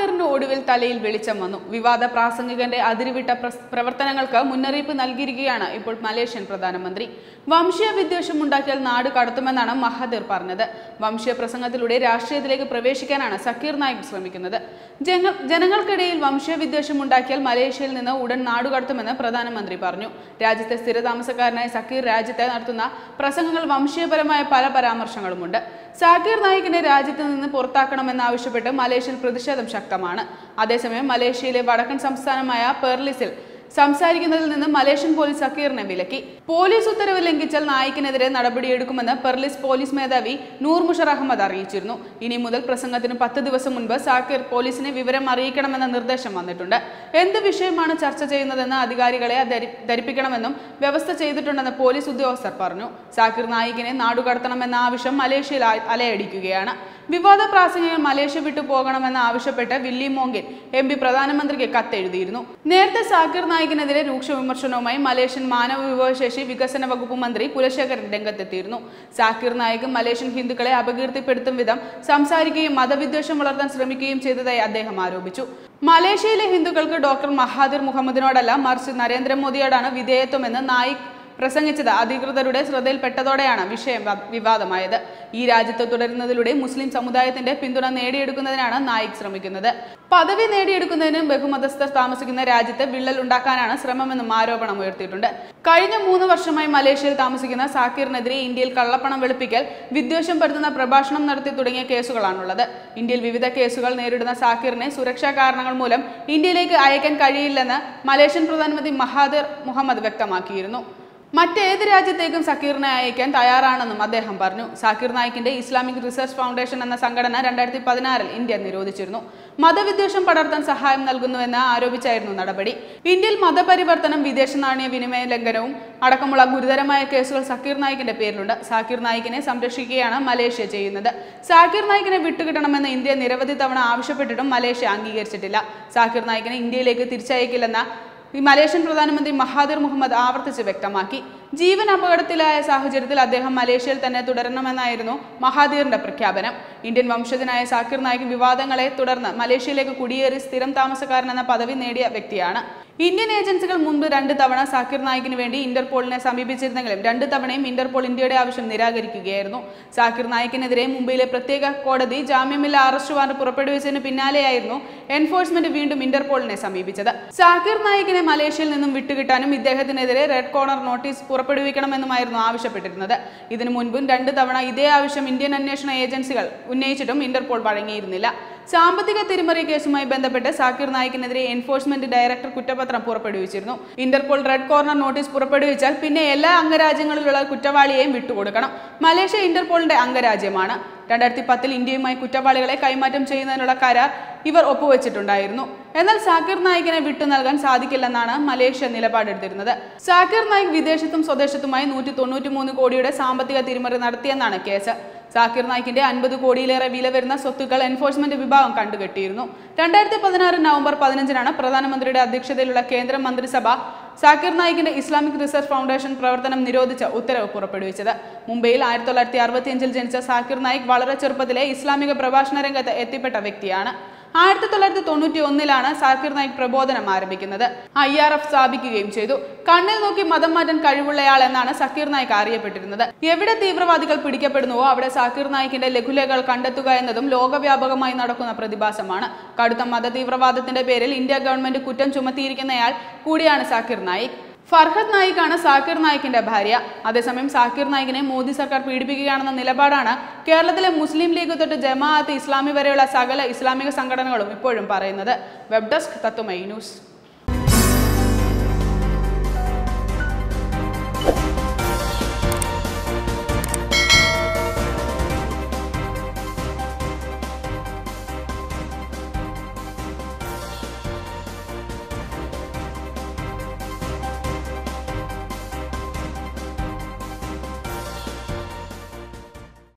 നായറിന് ഒടുവിൽ തലയിൽ വെളിച്ചം വന്നു വിവാദ പ്രാസംഗികന്റെ അതിരുവിട്ട പ്രസ്- പ്രവർത്തനങ്ങൾക്ക് മുന്നറിയിപ്പ് നൽകിയിരിക്കുകയാണ് ഇപ്പോൾ മലേഷ്യൻ പ്രധാനമന്ത്രി വംശീയ വിദ്വേഷം ഉണ്ടാക്കിയാൽ നാട് കടത്തുമെന്നാണ് മഹാതിർ പറഞ്ഞത് വംശീയ പ്രസംഗത്തിലൂടെ രാഷ്ട്രീയത്തിലേക്ക് പ്രവേശിക്കാനാണ് സക്കീർ നായിക് ശ്രമിക്കുന്നത് ജന- ജനങ്ങൾക്കിടയിൽ വംശീയ വിദ്വേഷം ഉണ്ടാക്കിയാൽ മലേഷ്യയിൽ നിന്ന് ഉടൻ നാട് കടത്തുമെന്ന് പ്രധാനമന്ത്രി പറഞ്ഞു രാജ്യത്തെ സ്ഥിരതാമസക്കാരനായ സക്കീർ രാജ്യത്തെ നടത്തുന്ന പ്രസംഗങ്ങൾ വംശീയപരമായ പല പരാമർശങ്ങളുമുണ്ട് സാക്കിർ നായിക്കിനെ രാജ്യത്ത് നിന്ന് പുറത്താക്കണമെന്നാവശ്യപ്പെട്ട് മലേഷ്യയിൽ പ്രതിഷേധം ശക്തമാണ് അതേസമയം മലേഷ്യയിലെ വടക്കൻ സംസ്ഥാനമായ പെർലിസിൽ സംസാരിക്കുന്നതിൽ നിന്ന് മലേഷ്യൻ പോലീസ് സക്കീറിനെ വിലക്കി പോലീസ് ഉത്തരവ് ലംഘിച്ചാൽ നായിക്കിനെതിരെ നടപടിയെടുക്കുമെന്ന് പെർലിസ് പോലീസ് മേധാവി നൂർ മുഷർ അഹമ്മദ് അറിയിച്ചിരുന്നു ഇനി മുതൽ പ്രസംഗത്തിന് പത്ത് ദിവസം മുൻപ് സാക്കിർ പോലീസിനെ വിവരം അറിയിക്കണമെന്ന നിർദ്ദേശം വന്നിട്ടുണ്ട് എന്ത് വിഷയമാണ് ചർച്ച ചെയ്യുന്നതെന്ന് അധികാരികളെ ധരി- ധരിപ്പിക്കണമെന്നും വ്യവസ്ഥ ചെയ്തിട്ടുണ്ടെന്ന് പോലീസ് ഉദ്യോഗസ്ഥർ പറഞ്ഞു സാക്കിർ നായിക്കിനെ നാടുകടത്തണമെന്ന ആവശ്യം മലേഷ്യയിൽ ആ- അലയടിക്കുകയാണ് വിവാദ പ്രാസംഗികൻ മലേഷ്യ വിട്ടു പോകണമെന്ന് ആവശ്യപ്പെട്ട് വില്ലി മോങ്കിൻ എം പി പ്രധാനമന്ത്രിക്ക് കത്തെഴുതിയിരുന്നു നേരത്തെ സാക്കിർ നായിക്കിനെതിരെ രൂക്ഷ വിമർശനവുമായി മലേഷ്യൻ മാനവ വിഭവശേഷി വികസന വകുപ്പ് മന്ത്രി കുലശേഖരൻ രംഗത്തെത്തിയിരുന്നു സാക്കിർ നായിക് മലേഷ്യൻ ഹിന്ദുക്കളെ അപകീർത്തിപ്പെടുത്തും വിധം സംസാരിക്കുകയും മതവിദ്വേഷം വളർത്താൻ ശ്രമിക്കുകയും ചെയ്തതായി അദ്ദേഹം ആരോപിച്ചു മലേഷ്യയിലെ ഹിന്ദുക്കൾക്ക് ഡോക്ടർ മഹാദിർ മുഹമ്മദിനോടല്ല മറിച്ച് നരേന്ദ്രമോദിയോടാണ് വിധേയത്വമെന്ന് നായിക് പ്രസംഗിച്ചത് അധികൃതരുടെ ശ്രദ്ധയിൽപ്പെട്ടതോടെയാണ് വിഷയം വ- വിവാദമായത് ഈ രാജ്യത്ത് തുടരുന്നതിലൂടെ മുസ്ലിം സമുദായത്തിന്റെ പിന്തുണ നേടിയെടുക്കുന്നതിനാണ് നായിക് ശ്രമിക്കുന്നത് പദവി നേടിയെടുക്കുന്നതിന് ബഹുമതസ്ഥർ താമസിക്കുന്ന രാജ്യത്ത് വിള്ളൽ ഉണ്ടാക്കാനാണ് ശ്രമമെന്നും ആരോപണം ഉയർത്തിയിട്ടുണ്ട് കഴിഞ്ഞ മൂന്ന് വർഷമായി മലേഷ്യയിൽ താമസിക്കുന്ന സാക്കിറിനെതിരെ ഇന്ത്യയിൽ കള്ളപ്പണം വെളുപ്പിക്കൽ വിദ്വേഷം പരത്തുന്ന പ്രഭാഷണം നടത്തി തുടങ്ങിയ കേസുകളാണുള്ളത് ഇന്ത്യയിൽ വിവിധ കേസുകൾ നേരിടുന്ന സാക്കിറിനെ സുരക്ഷാ കാരണങ്ങൾ മൂലം ഇന്ത്യയിലേക്ക് അയക്കാൻ കഴിയില്ലെന്ന് മലേഷ്യൻ പ്രധാനമന്ത്രി മഹാദിർ മുഹമ്മദ് വ്യക്തമാക്കിയിരുന്നു മറ്റേത് രാജ്യത്തേക്കും സക്കീറിനെ അയക്കാൻ തയ്യാറാണെന്നും അദ്ദേഹം പറഞ്ഞു സാക്കിർ നായിക്കിന്റെ ഇസ്ലാമിക് റിസർച്ച് ഫൗണ്ടേഷൻ എന്ന സംഘടന രണ്ടായിരത്തി പതിനാറിൽ ഇന്ത്യ നിരോധിച്ചിരുന്നു മതവിദ്വേഷം പടർത്താൻ സഹായം നൽകുന്നുവെന്ന് ആരോപിച്ചായിരുന്നു നടപടി ഇന്ത്യയിൽ മതപരിവർത്തനം വിദേശ നാണയ വിനിമയ ലംഘനവും അടക്കമുള്ള ഗുരുതരമായ കേസുകൾ സക്കീർ നായിക്കിന്റെ പേരിലുണ്ട് സാക്കിർ നായിക്കിനെ സംരക്ഷിക്കുകയാണ് മലേഷ്യ ചെയ്യുന്നത് സാക്കിർ നായിക്കിനെ വിട്ടുകിട്ടണമെന്ന് ഇന്ത്യ നിരവധി തവണ ആവശ്യപ്പെട്ടിട്ടും മലേഷ്യ അംഗീകരിച്ചിട്ടില്ല സാക്കിർ നായിക്കിനെ ഇന്ത്യയിലേക്ക് തിരിച്ചയക്കില്ലെന്ന ഈ മലേഷ്യൻ പ്രധാനമന്ത്രി മഹാദിർ മുഹമ്മദ് ആവർത്തിച്ച് വ്യക്തമാക്കി ജീവൻ അപകടത്തിലായ സാഹചര്യത്തിൽ അദ്ദേഹം മലേഷ്യയിൽ തന്നെ തുടരണമെന്നായിരുന്നു മഹാദീറിന്റെ പ്രഖ്യാപനം ഇന്ത്യൻ വംശജനായ സാക്കിർ നായിക് വിവാദങ്ങളെ തുടർന്ന് മലേഷ്യയിലേക്ക് കുടിയേറി സ്ഥിരം താമസക്കാരൻ എന്ന പദവി നേടിയ വ്യക്തിയാണ് ഇന്ത്യൻ ഏജൻസികൾ മുൻപ് രണ്ട് തവണ സാക്കിർ നായിക്കിന് വേണ്ടി ഇന്റർപോളിനെ സമീപിച്ചിരുന്നെങ്കിലും രണ്ട് തവണയും ഇന്റർപോൾ ഇന്ത്യയുടെ ആവശ്യം നിരാകരിക്കുകയായിരുന്നു സാക്കിർ നായിക്കിനെതിരെ മുംബൈയിലെ പ്രത്യേക കോടതി ജാമ്യമില്ല അറസ്റ്റ് വാറന്റ് പുറപ്പെടുവിച്ചതിന് പിന്നാലെയായിരുന്നു എൻഫോഴ്സ്മെന്റ് വീണ്ടും ഇന്റർപോളിനെ സമീപിച്ചത് സാക്കിർ നായിക്കിനെ മലേഷ്യയിൽ നിന്നും വിട്ടുകിട്ടാനും ഇദ്ദേഹത്തിനെതിരെ റെഡ് കോർണർ നോട്ടീസ് പുറപ്പെടുവിക്കണമെന്നുമായിരുന്നു ആവശ്യപ്പെട്ടിരുന്നത് ഇതിനു മുൻപും രണ്ട് തവണ ഇതേ ആവശ്യം ഇന്ത്യൻ അന്വേഷണ ഏജൻസികൾ ഉന്നയിച്ചിട്ടും ഇന്റർപോൾ വഴങ്ങിയിരുന്നില്ല സാമ്പത്തിക തിരിമറി കേസുമായി ബന്ധപ്പെട്ട് സാക്കിർ നായിക്കിനെതിരെ എൻഫോഴ്സ്മെന്റ് ഡയറക്ടർ കുറ്റപത്രം പുറപ്പെടുവിച്ചിരുന്നു ഇന്റർപോൾ റെഡ് കോർണർ നോട്ടീസ് പുറപ്പെടുവിച്ചാൽ പിന്നെ എല്ലാ അംഗരാജ്യങ്ങളിലുള്ള കുറ്റവാളിയെയും വിട്ടുകൊടുക്കണം മലേഷ്യ ഇന്റർപോളിന്റെ അംഗരാജ്യമാണ് രണ്ടായിരത്തി പത്തിൽ ഇന്ത്യയുമായി കുറ്റവാളികളെ കൈമാറ്റം ചെയ്യുന്നതിനുള്ള കരാർ ഇവർ ഒപ്പുവെച്ചിട്ടുണ്ടായിരുന്നു എന്നാൽ സാക്കിർ നായിക്കിനെ വിട്ടു നൽകാൻ സാധിക്കില്ലെന്നാണ് മലേഷ്യ നിലപാടെടുത്തിരുന്നത് സാക്കിർ നായിക് വിദേശത്തും സ്വദേശത്തുമായി നൂറ്റി തൊണ്ണൂറ്റി മൂന്ന് കോടിയുടെ സാമ്പത്തിക തിരിമറി നടത്തിയെന്നാണ് കേസ് സാക്കിർ നായിക്കിന്റെ അൻപത് കോടിയിലേറെ വില വരുന്ന സ്വത്തുക്കൾ എൻഫോഴ്സ്മെന്റ് വിഭാഗം കണ്ടുകെട്ടിയിരുന്നു രണ്ടായിരത്തി പതിനാറ് നവംബർ പതിനഞ്ചിനാണ് പ്രധാനമന്ത്രിയുടെ അധ്യക്ഷതയിലുള്ള കേന്ദ്ര മന്ത്രിസഭ സാക്കിർ നായിക്കിന്റെ ഇസ്ലാമിക് റിസർച്ച് ഫൗണ്ടേഷൻ പ്രവർത്തനം നിരോധിച്ച ഉത്തരവ് പുറപ്പെടുവിച്ചത് മുംബൈയിൽ ആയിരത്തി തൊള്ളായിരത്തി അറുപത്തിയഞ്ചിൽ ജനിച്ച സാക്കിർ നായിക് വളരെ ചെറുപ്പത്തിലെ ഇസ്ലാമിക പ്രഭാഷണ രംഗത്ത് എത്തിപ്പെട്ട വ്യക്തിയാണ് ആയിരത്തി തൊള്ളായിരത്തി തൊണ്ണൂറ്റി ഒന്നിലാണ് സാക്കിർ നായിക് പ്രബോധനം ആരംഭിക്കുന്നത് ഐ ആർ എഫ് സ്ഥാപിക്കുകയും ചെയ്തു കണ്ണിൽ നോക്കി മതം മാറ്റാൻ കഴിവുള്ളയാൾ എന്നാണ് സക്കീർ നായിക് അറിയപ്പെട്ടിരുന്നത് എവിടെ തീവ്രവാദികൾ പിടിക്കപ്പെടുന്നുവോ അവിടെ സാക്കിർ നായിക്കിന്റെ ലഘുലേഖകൾ കണ്ടെത്തുക എന്നതും ലോകവ്യാപകമായി നടക്കുന്ന പ്രതിഭാസമാണ് കടുത്ത മത തീവ്രവാദത്തിന്റെ പേരിൽ ഇന്ത്യ ഗവൺമെന്റ് കുറ്റം ചുമത്തിയിരിക്കുന്നയാൾ കൂടിയാണ് സാക്കിർ നായിക് ഫർഹദ് നായിക്കാണ് സാക്കിർ നായിക്കിന്റെ ഭാര്യ അതേസമയം സാക്കിർ നായിക്കിനെ മോദി സർക്കാർ പീഡിപ്പിക്കുകയാണെന്ന നിലപാടാണ് കേരളത്തിലെ മുസ്ലിം ലീഗ് തൊട്ട് ജമാഅത്ത് ഇസ്ലാമി വരെയുള്ള സകല ഇസ്ലാമിക സംഘടനകളും ഇപ്പോഴും പറയുന്നത് വെബ് ഡെസ്ക് തത്വമൈ ന്യൂസ്